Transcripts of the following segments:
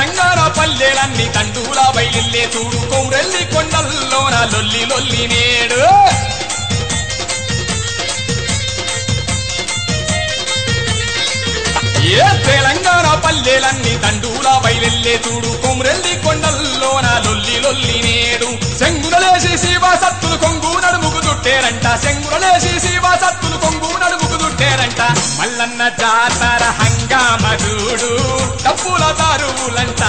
తెలంగాణ పల్లెలన్నీ తండూల బయలిల్లే చూడు కొమ్రెల్లి కొండల్లోన లొల్లి లొల్లి నేడు ఏ తెలంగాణ పల్లెలన్నీ దండూల బయలెల్లే చూడు కొమ్రెల్లి కొండల్లోన లొల్లి లొల్లి నేడు శంగురలేసి శివ సత్తులు కొంగు నడుముకు దుట్టేరంట శంగురలేసి శివ సత్తులు కొంగు నడుముకు దుట్టేరంట మల్లన్న జాతర హంగామ చూడు డప్పుల దారువులంట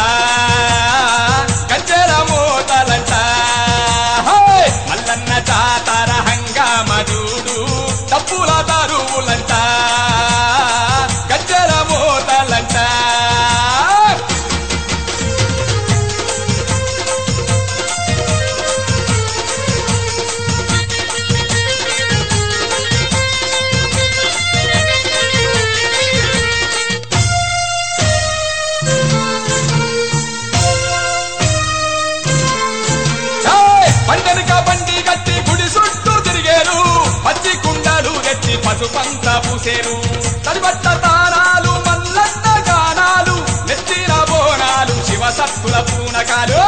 కంచెల మోతలంట హే! మల్లన్న జాతర హంగామ చూడు డప్పుల దారువులంట గజ్జల మోతలంట ఏయ్! పండనక బండి గట్టి గుడి చుట్టూ తిరిగేరు పచ్చి కుండలు తెచ్చి పసుపంత పూసేరు తడిబట్ట తారాలు మల్లన్న గానాలు నెత్తిన బోనాలు శివ సత్తుల పూనకాలు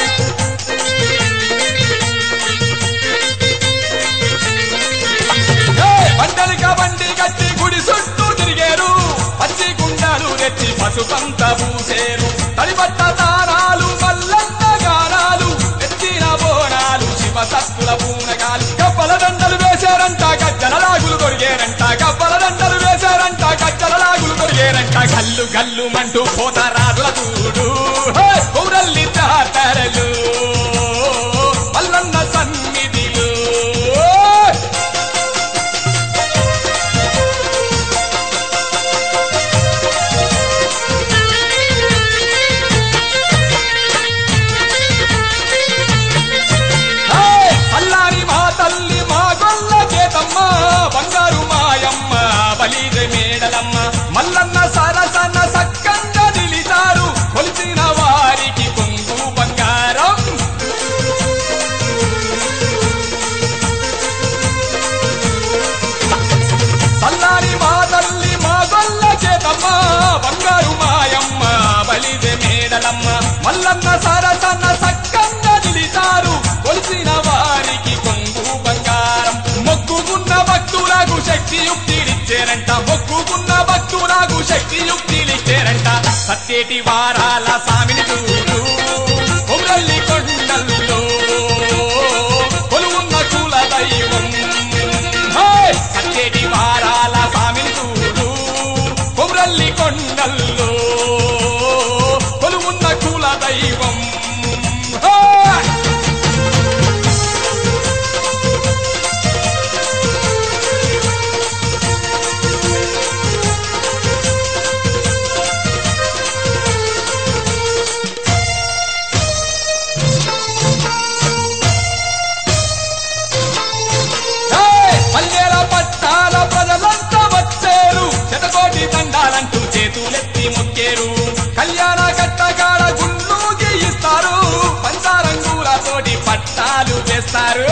ఏయ్! పండనక బండి గట్టి గుడి చుట్టూ తిరిగేరు పచ్చి కుండలు తెచ్చి పసుపంత పూసేరు తడిబట్ట తారాలు మల్లన్న గానాలు ఎత్తిన బోనాలు శివ సత్తుల పూనకాలు కప్పల దండలు వేశారంట గజ్జల లాగులు దొరికేరంట కప్పల దండలు వేశారంట గజ్జల లాగులు దొరికేరంట గల్లు గల్లు మంటూ పోతారాదుల చూడు హే! కౌరల్లి జాతరలు మల్లన్న సన్నిధిలు ఏయ్! అల్లారి మా తల్లి మా గొల్ల చేతమ్మ బంగారు మాయమ్మ బలిజ మేడలమ్మ మల్లన్న సరసన సక్కంగా నిలిచారు కొలిచిన వారికి కొంగు బంగారం సల్లారి మా తల్లి మా గొల్ల చేతమ్మ బంగారు మాయమ్మ బలిజ మేడలమ్మ మల్లన్న సరసన సక్కంగా నిలిచారు కొలిసిన వారికి కొంగు బంగారం మొక్కుకున్న భక్తులకు శక్తి యుక్తిలిచ్చారంట మొక్కుకున్న భక్తులకు శక్తి యుక్తిలిచ్చారంట సత్యేటి వారాల సామిని చూడు కొమ్రల్లి కొండల్లో కొలువున్న కుల దైవం హే! సత్యేటి వారాల సామిని చూడు కొమ్రల్లి కొండల్లో కొలువున్న కుల దైవం హే! ఏయ్! పల్లెల పట్టాల ప్రజలంతా వచ్చేరు శతకోటి దండాలంటూ చేతులెత్తి మొక్కేరు కళ్యాణ కట్టగాడ గుళ్ళు గీయిస్తారు పంచారంగులతోటి పట్టాలు చేస్తారు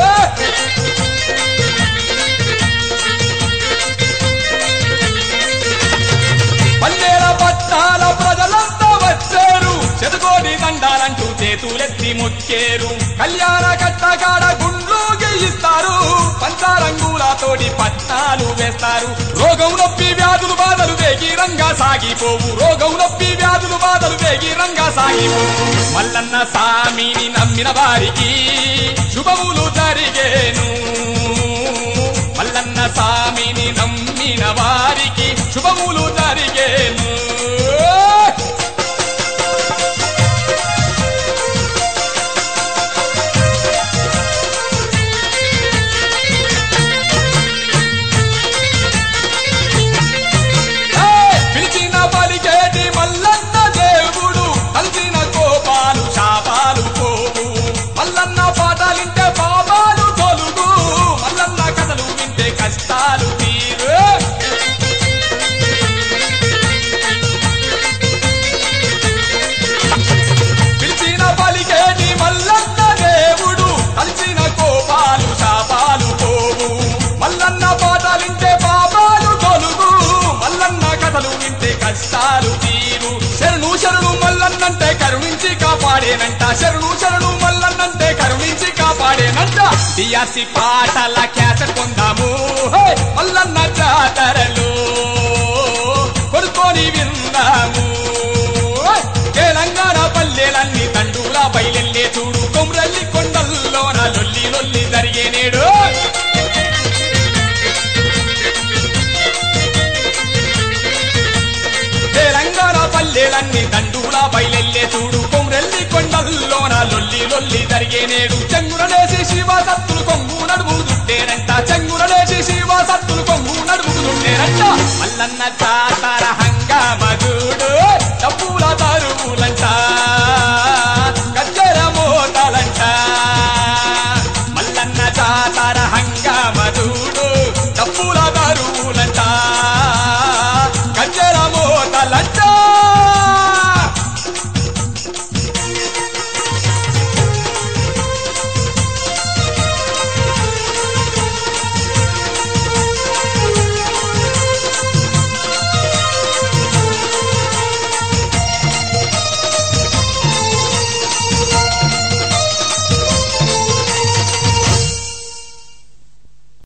పల్లెల పట్టాల ప్రజలంతా వచ్చారు శతకోటి దండాలంటూ చేతులెత్తి మొక్కేరు కళ్యాణ కట్టగాడ గుండ్లు గెయిస్తారు పంచారంగులతోటి పట్టాలు వేస్తారు రోగం నొప్పి వ్యాధులు బాధలు వేగిరంగా సాగిపోవు రోగం నొప్పి వ్యాధులు బాధలు వేగిరంగా సాగిపోవు మల్లన్న సామిని నమ్మిన వారికి శుభములు జరిగేను మల్లన్న సామిని నమ్మిన వారికి శుభములు జరిగేను ఏయ్! పిలిచిన పలికేటి మల్లన్న దేవుడు కలిసిన కోపాలు శాపాలు పోవు మల్లన్న పాటలింటే పాపాలు తొలుగు మల్లన్న కథలు వింటే కష్టాలు తీరు పాడేనంట శరణు శరణు మల్లన్నంటే కరుణించి కాపాడేనంట డియాసి పాటల క్యాసెట్ పొందాము హే! మల్లన్న జాతరలో కొడుకొని విందాము హే! తెలంగాణ పల్లెలన్నీ తండూలా బయలెల్లే చూడు కొమ్రల్లి కొండల్లోన లొల్లి లొల్లి జరిగే నేడు తెలంగాణ పల్లెలన్నీ దండూలా బయలెల్లే చూడు కొమ్రెల్లి కొండల్లోన లొల్లి లొల్లి జరిగే నేడు చెంగురనేసి